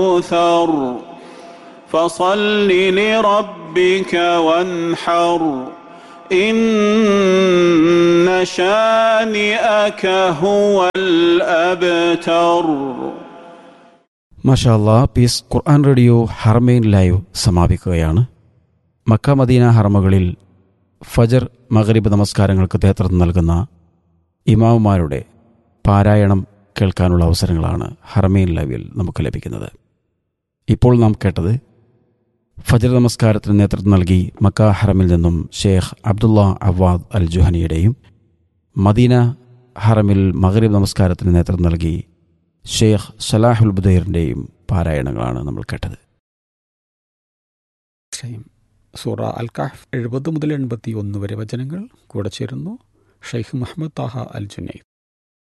كوثر فصل لربك وانحر إن شانئك هو الأبتر മഷാല്ല peace Quran radio ഹർമൈൻ live സമാപിക്കുകയാണ് മക്ക മദീന ഹർമകളിൽ ഫജർ മഗ്രിബ് നമസ്കാരങ്ങൾക്ക് നേതൃത്വം നൽകുന്ന ഇമാമുമാരുടെ പാരായണം കേൾക്കാനുള്ള അവസരങ്ങളാണ് ഹർമൈൻ ലൈവിൽ നമുക്ക് ലഭിക്കുന്നത് ഇപ്പോൾ നാം കേട്ടത് ഫജർ നമസ്കാരത്തിന് നേതൃത്വം നൽകി മക്ക ഹറമിൽ നിന്നും ഷേഖ് അബ്ദുള്ള അവാദ് അൽ ജുഹനിയുടെയും മദീന ഹറമിൽ മഗ്രിബ് നമസ്കാരത്തിന് നേതൃത്വം നൽകി ഷെയ്ഖ് സലാഹുൽ ബുദൈറിൻ്റെയും പാരായണങ്ങളാണ് നമ്മൾ കേട്ടത് ഷൈം സൂറ അൽ കഹ്ഫ് എഴുപത് മുതൽ എൺപത്തി ഒന്ന് വരെ വചനങ്ങൾ കൂടെ ചേരുന്നു ഷെയ്ഖ് മുഹമ്മദ് താഹ അൽ ജുനൈദ്